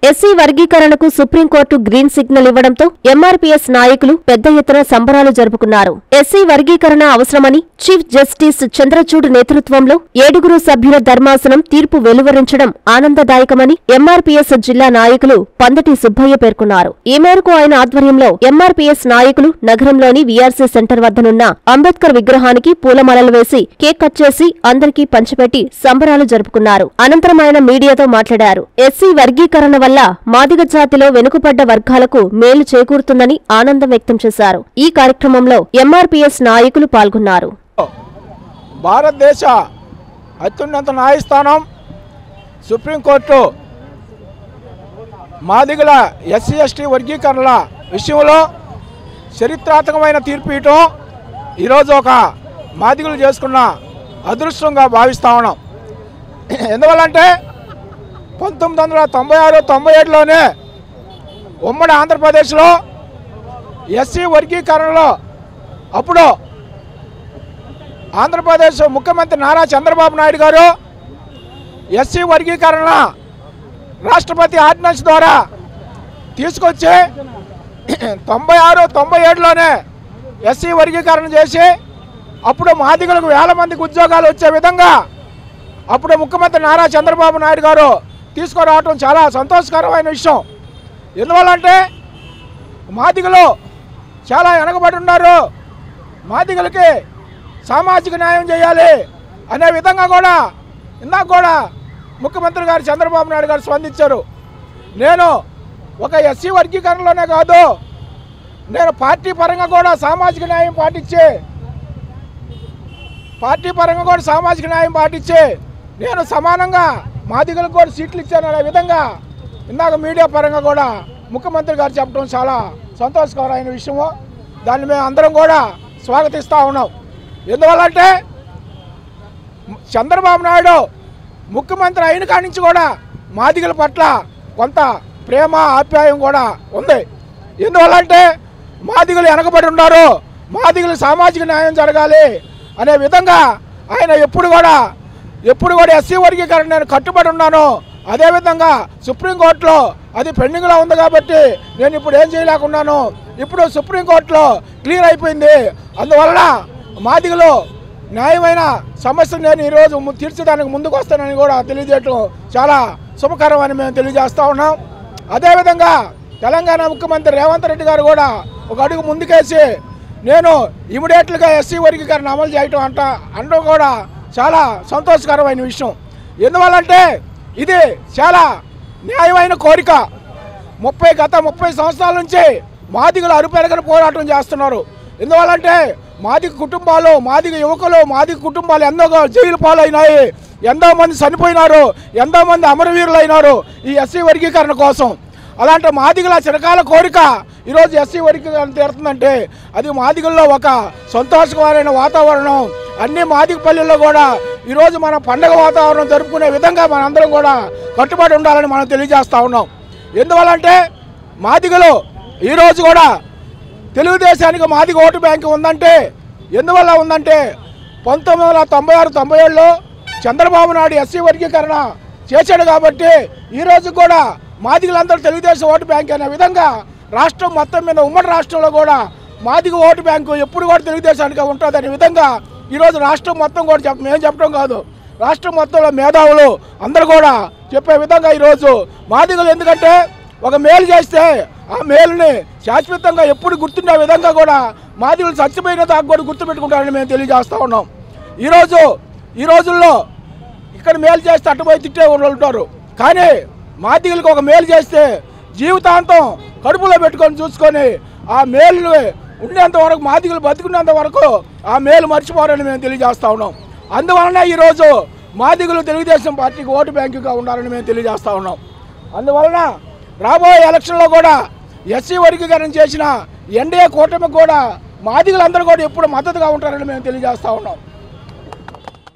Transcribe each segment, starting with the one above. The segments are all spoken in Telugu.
ఎస్సీ వర్గీకరణకు సుప్రీంకోర్టు గ్రీన్ సిగ్నల్ ఇవ్వడంతో ఎంఆర్పీఎస్ నాయకులు పెద్ద ఎత్తున సంబరాలు జరుపుకున్నారు ఎస్సీ వర్గీకరణ అవసరమని చీఫ్ జస్టిస్ చంద్రచూడ్ నేతృత్వంలో ఏడుగురు సభ్యుల ధర్మాసనం తీర్పు వెలువరించడం ఆనందదాయకమని ఎంఆర్పీఎస్ జిల్లా నాయకులు పందటి సుబ్బయ్య పేర్కొన్నారు ఈ మేరకు ఆయన ఆధ్వర్యంలో ఎంఆర్పీఎస్ నాయకులు నగరంలోని వీఆర్సీ సెంటర్ వద్దనున్న అంబేద్కర్ విగ్రహానికి పూలమాలలు వేసి కేక్ కట్ చేసి అందరికీ పంచిపెట్టి సంబరాలు జరుపుకున్నారు అనంతరం ఆయన మీడియాతో మాట్లాడారు ఎస్సీ వర్గీకరణ వల్ల మాదిగ జాతిలో వెనుకబడ్డ వర్గాలకు మేలు చేకూరుతుందని ఆనందం వ్యక్తం చేశారు ఈ కార్యక్రమంలో ఎంఆర్పీఎస్ నాయకులు పాల్గొన్నారు భారతదేశ అత్యున్నత న్యాయస్థానం సుప్రీంకోర్టు మాదిగల ఎస్సీ ఎస్టీ వర్గీకరణల విషయంలో చరిత్రాత్మకమైన తీర్పు ఇవ్వటం ఈరోజు ఒక మాదిగలు చేసుకున్న అదృష్టంగా భావిస్తా ఉన్నాం ఎందువల్లంటే పంతొమ్మిది వందల తొంభై ఆరు తొంభై ఏడులోనే ఉమ్మడి ఆంధ్రప్రదేశ్లో ఎస్సీ వర్గీకరణలో అప్పుడు ఆంధ్రప్రదేశ్ ముఖ్యమంత్రి నారా చంద్రబాబు నాయుడు గారు ఎస్సీ వర్గీకరణ రాష్ట్రపతి ఆర్డినెన్స్ ద్వారా తీసుకొచ్చి తొంభై ఆరు తొంభై ఏడులోనే ఎస్సీ వర్గీకరణ చేసి అప్పుడు మాదిగలకు వేల మందికి ఉద్యోగాలు వచ్చే విధంగా అప్పుడు ముఖ్యమంత్రి నారా చంద్రబాబు నాయుడు గారు తీసుకురావటం చాలా సంతోషకరమైన విషయం ఎందువల్లంటే మాదిగలు చాలా వెనకబడి ఉన్నారు మాదిగలకి సామాజిక న్యాయం చేయాలి అనే విధంగా కూడా ఇందాక కూడా ముఖ్యమంత్రి గారు చంద్రబాబు నాయుడు గారు స్పందించారు నేను ఒక ఎస్సీ వర్గీకరణలోనే కాదు నేను పార్టీ పరంగా కూడా సామాజిక న్యాయం పాటించి పార్టీ పరంగా కూడా సామాజిక న్యాయం పాటించి నేను సమానంగా మాదిగలకు కూడా సీట్లు ఇచ్చాను అనే విధంగా ఇందాక మీడియా పరంగా కూడా ముఖ్యమంత్రి గారు చెప్పడం చాలా సంతోషకరమైన విషయము దాన్ని మేము అందరం కూడా స్వాగతిస్తూ ఉన్నాం ఎందువల్లంటే చంద్రబాబు నాయుడు ముఖ్యమంత్రి అయిన కాడి నుంచి కూడా మాదిగల పట్ల కొంత ప్రేమ ఆప్యాయం కూడా ఉంది ఎందువల్లంటే మాదిగలు వెనకబడి ఉన్నారు మాదిగలు సామాజిక న్యాయం జరగాలి అనే విధంగా ఆయన ఎప్పుడు కూడా ఎప్పుడు కూడా ఎస్సీ వర్గీకరణ నేను కట్టుబడి ఉన్నాను అదేవిధంగా సుప్రీంకోర్టులో అది పెండింగ్లో ఉంది కాబట్టి నేను ఇప్పుడు ఏం చేయలేకున్నాను ఇప్పుడు సుప్రీంకోర్టులో క్లియర్ అయిపోయింది అందువలన మాదిగలు న్యాయమైన సమస్యను నేను ఈరోజు ము- తీర్చడానికి ముందుకు వస్తానని కూడా తెలియజేయటం చాలా శుభకరమని మేము తెలియజేస్తా ఉన్నాం అదేవిధంగా తెలంగాణ ముఖ్యమంత్రి రేవంత్ రెడ్డి గారు కూడా ఒక అడుగు ముందుకేసి నేను ఇమీడియట్లుగా ఎస్సీ వర్గీకరణ అమలు చేయటం అంట అనడం కూడా చాలా సంతోషకరమైన విషయం ఎందువల్లంటే ఇది చాలా న్యాయమైన కోరిక ముప్పై గత ముప్పై సంవత్సరాల నుంచి మాదిగలు అరుపెరగని పోరాటం చేస్తున్నారు ఎందువల్లంటే మాదిగ కుటుంబాలు మాదిగ యువకులు మాదిగ కుటుంబాలు ఎంతో జైలు పాలైనాయి ఎంతో మంది చనిపోయినారు ఎంతో మంది అమరవీరులు అయినారు ఈ ఎస్సీ వర్గీకరణ కోసం అలాంటి మాదిగల చిరకాల కోరిక ఈరోజు ఎస్సీ వర్గీకరణ తీరుతుందంటే అది మాదిగల్లో ఒక సంతోషకరమైన వాతావరణం అన్ని మాదిగ పల్లెల్లో కూడా ఈరోజు మన పండగ వాతావరణం జరుపుకునే విధంగా మనందరం కూడా కట్టుబడి ఉండాలని మనం తెలియజేస్తా ఉన్నాం ఎందువల్లంటే మాదిగలు ఈరోజు కూడా తెలుగుదేశానికి మాదిగ ఓటు బ్యాంకు ఉందంటే ఎందువల్ల ఉందంటే పంతొమ్మిది వందల తొంభై ఆరు తొంభై ఏడులో చంద్రబాబు నాయుడు ఎస్సీ వర్గీకరణ చేశాడు కాబట్టి ఈరోజు కూడా మాదిగలందరూ తెలుగుదేశం ఓటు బ్యాంక్ అనే విధంగా రాష్ట్రం మొత్తం మీద ఉమ్మడి రాష్ట్రంలో కూడా మాదిగ ఓటు బ్యాంకు ఎప్పుడు కూడా తెలుగుదేశానికి ఉంటుంది అనే విధంగా ఈరోజు రాష్ట్రం మొత్తం కూడా చెప్ప మేము చెప్పడం కాదు రాష్ట్రం మొత్తంలో మేధావులు అందరూ కూడా చెప్పే విధంగా ఈరోజు మాదిగలు ఎందుకంటే ఒక మేలు చేస్తే ఆ మేలుని శాశ్వతంగా ఎప్పుడు గుర్తుండే విధంగా కూడా మాదిగలు చచ్చిపోయిన దాకా కూడా గుర్తుపెట్టుకుంటారని మేము తెలియజేస్తా ఉన్నాం ఈరోజు ఈ రోజుల్లో ఇక్కడ మేలు చేస్తే అట్టుపోయి తిట్టే వాళ్ళు ఉంటారు కానీ మాదిగలకు ఒక మేలు చేస్తే జీవితాంతం కడుపులో పెట్టుకొని చూసుకొని ఆ మేలుని ఉండేంత వరకు మాదిగలు బతుకునేంత వరకు ఆ మేలు మర్చిపోరని మేము తెలియజేస్తా ఉన్నాం అందువలన ఈరోజు మాదిగలు తెలుగుదేశం పార్టీకి ఓటు బ్యాంకుగా ఉండాలని మేము తెలియజేస్తా ఉన్నాం అందువలన రాబోయే ఎలక్షన్లో కూడా ఎస్సీ వర్గీకరణ చేసిన ఎన్డీఏ కూటమికి కూడా మాదిగలందరూ కూడా ఎప్పుడు మద్దతుగా ఉంటారని మేము తెలియజేస్తా ఉన్నాం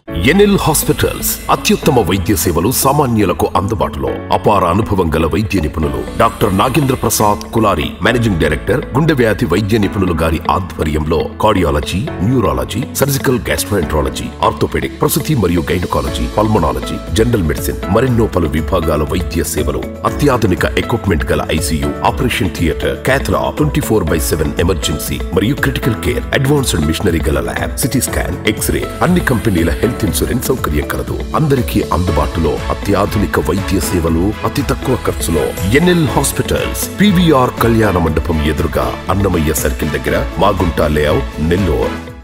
ఎన్ఎల్ హాస్పిటల్స్ అత్యుత్తమ వైద్య సేవలు సామాన్యులకు అందుబాటులో అపార అనుభవం గల వైద్య నిపుణులు doctor Nagendra Prasad Kulari managing director గుండె వ్యాధి వైద్య నిపుణులు గారి ఆధ్వర్యంలో cardiology neurology surgical gastroenterology orthopaedic ప్రసూతి మరియు గైనకాలజీ పల్మనాలజీ జనరల్ మెడిసిన్ మరెన్నో పలు విభాగాల వైద్య సేవలు అత్యాధునిక ఎక్విప్మెంట్ గల ఐసీయూ ఆపరేషన్ థియేటర్ క్యాథ్లా twenty four by seven emergency మరియు క్రిటికల్ కేర్ అడ్వాన్స్డ్ మిషనరీ గల ల్యాబ్ సిటీ స్కాన్ ఎక్స్రే అన్ని కంపెనీల హెల్త్ ఇన్సూరెన్స్ సౌకర్యం కలదు అందరికీ అందుబాటులో అత్యాధునిక వైద్య సేవలు అతి తక్కువ ఖర్చులో ఎన్ఎల్ హాస్పిటల్స్ పివిఆర్ కళ్యాణ మండపం ఎదురుగా అన్నమయ్య సర్కిల్ దగ్గర మాగుంట లేఅవుట్ నెల్లూరు